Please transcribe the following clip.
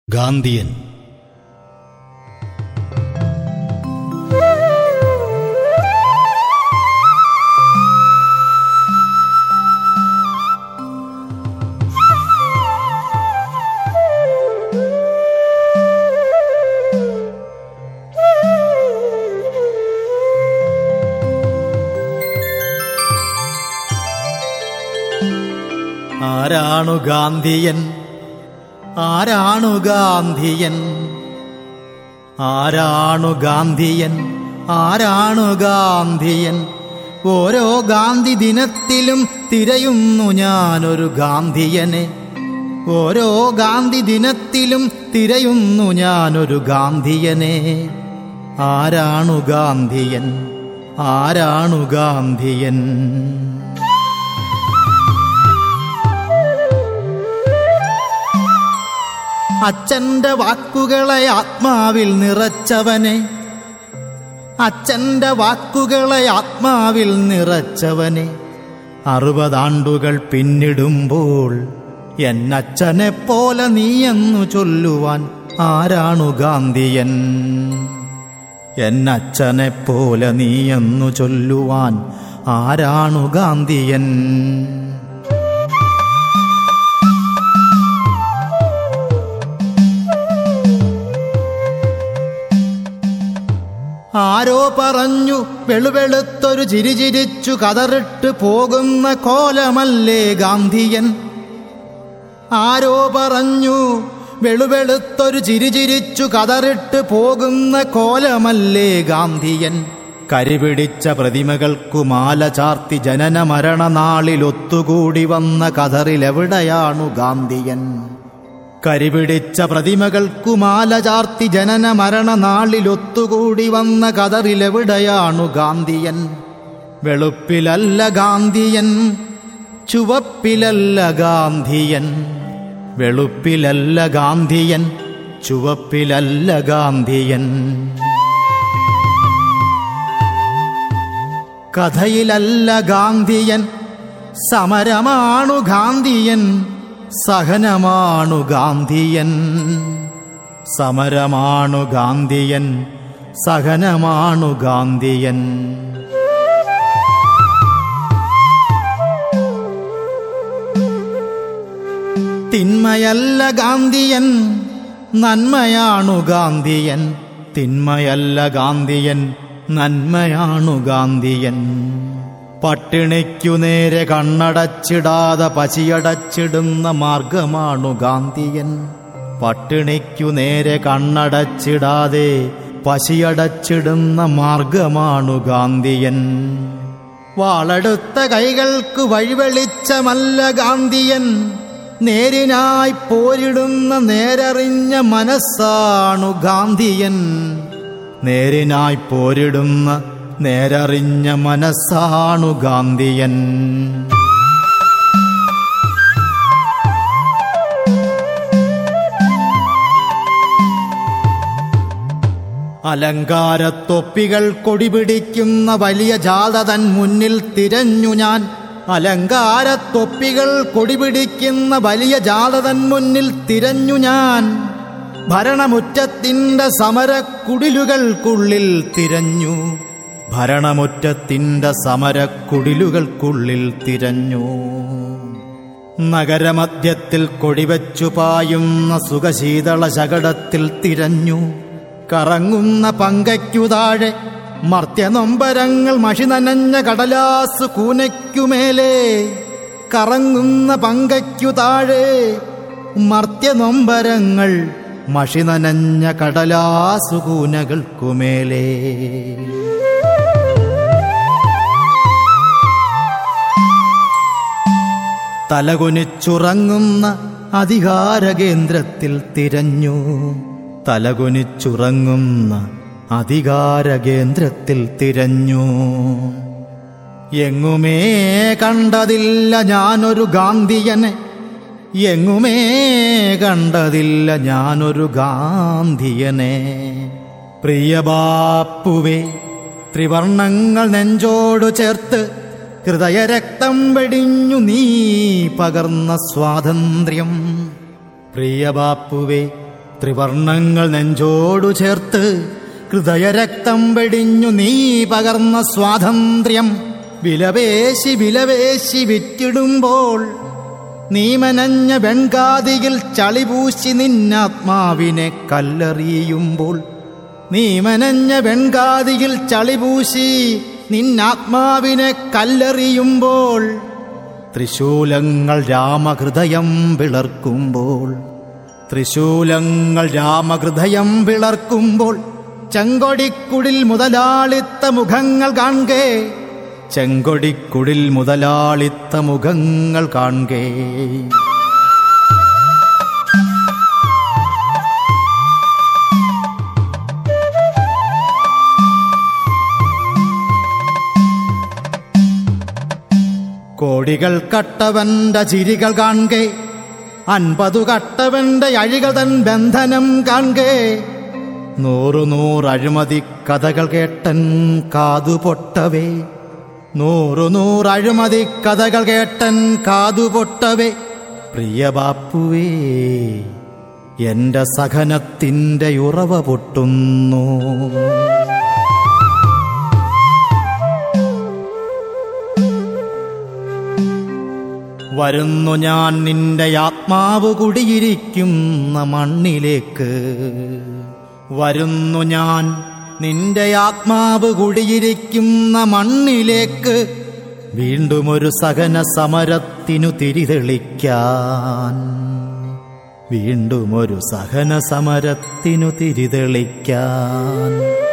ഗാന്ധിയൻ ആരാണു ഗാന്ധിയൻ ആരാണു ഗാന്ധിയൻ ആരാണു ഗാന്ധിയൻ ആരാണു ഗാന്ധിയൻ ഓരോ ഗാന്ധി ദിനത്തിലും തിരയുന്നു ഞാനൊരു ഗാന്ധിയനെ ഓരോ ഗാന്ധി ദിനത്തിലും തിരയുന്നു ഞാനൊരു ഗാന്ധിയനെ ആരാണു ഗാന്ധിയൻ ആരാണു ഗാന്ധിയൻ അച്ഛന്റെ വാക്കുകളെ ആത്മാവിൽ നിറച്ചവനെ അച്ഛന്റെ വാക്കുകളെ ആത്മാവിൽ നിറച്ചവനെ അറുപതാണ്ടുകൾ പിന്നിടുമ്പോൾ എന്നച്ഛനെ പോലെ നീയെന്നു ചൊല്ലുവാൻ ആരാണു ഗാന്ധിയൻ എന്നച്ഛനെ പോലെ നീയെന്നു ചൊല്ലുവാൻ ആരാണു ഗാന്ധിയൻ ആരോ പറഞ്ഞു വെളുവെളുത്തൊരു ചിരിചിരിച്ചു കതറിട്ട് പോകുന്ന കോലമല്ലേ ഗാന്ധിയൻ ആരോ പറഞ്ഞു വെളുവെളുത്തൊരു ചിരിചിരിച്ചു കതറിട്ട് പോകുന്ന കോലമല്ലേ ഗാന്ധിയൻ കരിപിടിച്ച പ്രതിമകൾക്കു മാല ചാർത്തി ജനന മരണ നാളിൽ ഒത്തുകൂടി വന്ന കതറിലെവിടെയാണു ഗാന്ധിയൻ കരിപിടിച്ച പ്രതിമകൾക്കു മാല ചാർത്തി ജനന മരണ നാളിൽ ഒത്തുകൂടി വന്ന കതറിലെവിടെയാണു ഗാന്ധിയൻ വെളുപ്പിലല്ല ഗാന്ധിയൻ ചുവപ്പിലല്ല ഗാന്ധിയൻ വെളുപ്പിലല്ല ഗാന്ധിയൻ ചുവപ്പിലല്ല ഗാന്ധിയൻ കഥയിലല്ല ഗാന്ധിയൻ സമരമാണു ഗാന്ധിയൻ സഹനമാണു ഗാന്ധിയൻ സമരമാണു ഗാന്ധിയൻ സഹനമാണു ഗാന്ധിയൻ തിന്മയല്ല ഗാന്ധിയൻ നന്മയാണു ഗാന്ധിയൻ തിന്മയല്ല ഗാന്ധിയൻ നന്മയാണു ഗാന്ധിയൻ പട്ടിണിക്കു നേരെ കണ്ണടച്ചിടാതെ പശിയടച്ചിടുന്ന മാർഗമാണു ഗാന്ധിയൻ പട്ടിണിക്കു നേരെ കണ്ണടച്ചിടാതെ പശിയടച്ചിടുന്ന മാർഗമാണു ഗാന്ധിയൻ വാളെടുത്ത കൈകൾക്ക് വഴിവെളിച്ചമല്ല ഗാന്ധിയൻ നേരിനായി പോരിടുന്ന നേരറിഞ്ഞ മനസ്സാണു ഗാന്ധിയൻ നേരിനായി പോരിടുന്ന നേരറിഞ്ഞ മനസ്സാണു ഗാന്ധിയൻ അലങ്കാരത്തൊപ്പികൾ കൊടിപിടിക്കുന്ന വലിയ ജാഥ തൻ മുന്നിൽ തിരഞ്ഞു ഞാൻ അലങ്കാരത്തൊപ്പികൾ കൊടിപിടിക്കുന്ന വലിയ ജാഥ തൻ മുന്നിൽ തിരഞ്ഞു ഞാൻ ഭരണമുറ്റത്തിന്റെ സമരക്കുടിലുകൾക്കുള്ളിൽ തിരഞ്ഞു ഭരണമുറ്റത്തിന്റെ സമരക്കുടിലുകൾക്കുള്ളിൽ തിരഞ്ഞു നഗരമധ്യത്തിൽ കൊടിവച്ചു പായുന്ന സുഖശീതള ശകടത്തിൽ തിരഞ്ഞു കറങ്ങുന്ന പങ്കയ്ക്കു താഴെ മർത്യനൊമ്പരങ്ങൾ മഷി നനഞ്ഞ കടലാസ് കൂനയ്ക്കുമേലെ കറങ്ങുന്ന പങ്കയ്ക്കു താഴെ മർത്യനൊമ്പരങ്ങൾ മഷി നനഞ്ഞ കടലാസു കൂനകൾക്കുമേലേ തലകുനിച്ചുറങ്ങുന്ന അധികാര കേന്ദ്രത്തിൽ തിരഞ്ഞു തലകുനിച്ചുറങ്ങുന്ന അധികാര കേന്ദ്രത്തിൽ തിരഞ്ഞു എങ്ങുമേ കണ്ടതില്ല ഞാനൊരു ഗാന്ധിയനെ എങ്ങുമേ കണ്ടതില്ല ഞാനൊരു ഗാന്ധിയനെ പ്രിയബാപ്പുവേ ത്രിവർണങ്ങൾ നെഞ്ചോടു ചേർത്ത് ഹൃദയരക്തം വെടിഞ്ഞു നീ പകർന്ന സ്വാതന്ത്ര്യം പ്രിയബാപ്പുവേ ത്രിവർണങ്ങൾ നെഞ്ചോടു ചേർത്ത് ഹൃദയരക്തം വെടിഞ്ഞു നീ പകർന്ന സ്വാതന്ത്ര്യം വിലവേശി വിലവേശി വിറ്റിടുമ്പോൾ നീ മനഞ്ഞ വെൺകാതിയിൽ ചളിപൂശി നിന്നാത്മാവിനെ കല്ലെറിയുമ്പോൾ നീ മനഞ്ഞ വെൺകാതിയിൽ ചളിപൂശി നിന്നാത്മാവിനെ കല്ലെറിയുമ്പോൾ ത്രിശൂലങ്ങൾ രാമഹൃദയം വിളർക്കുമ്പോൾ ത്രിശൂലങ്ങൾ രാമഹൃദയം വിളർക്കുമ്പോൾ ചെങ്കൊടിക്കുടിൽ മുതലാളിത്ത മുഖങ്ങൾ കാണുകേ ചെങ്കൊടിക്കുടിൽ മുതലാളിത്ത മുഖങ്ങൾ കാണുകേ കോടികൾ കട്ടവന്റെ ചിരികൾ കാണുകേ അൻപതു കട്ടവന്റെ അഴികൾ തൻ ബന്ധനം കാണുകേ നൂറു നൂറ് അഴിമതി കഥകൾ കേട്ടൻ കാതു പൊട്ടവേ നൂറു നൂറ് അഴിമതി കഥകൾ കേട്ടൻ കാതു പൊട്ടവേ പ്രിയ ബാപ്പുവേ എന്റെ സഹനത്തിന്റെ ഉറവ പൊട്ടുന്നു വരുന്നു ഞാൻ നിന്റെ ആത്മാവ് കുടിയിരിക്കുന്ന മണ്ണിലേക്ക് വരുന്നു ഞാൻ നിന്റെ ആത്മാവ് കുടിയിരിക്കുന്ന മണ്ണിലേക്ക് വീണ്ടും ഒരു സഹന സമരത്തിനു തിരിതെളിക്കാൻ വീണ്ടും ഒരു സഹന സമരത്തിനു തിരിതെളിക്കാൻ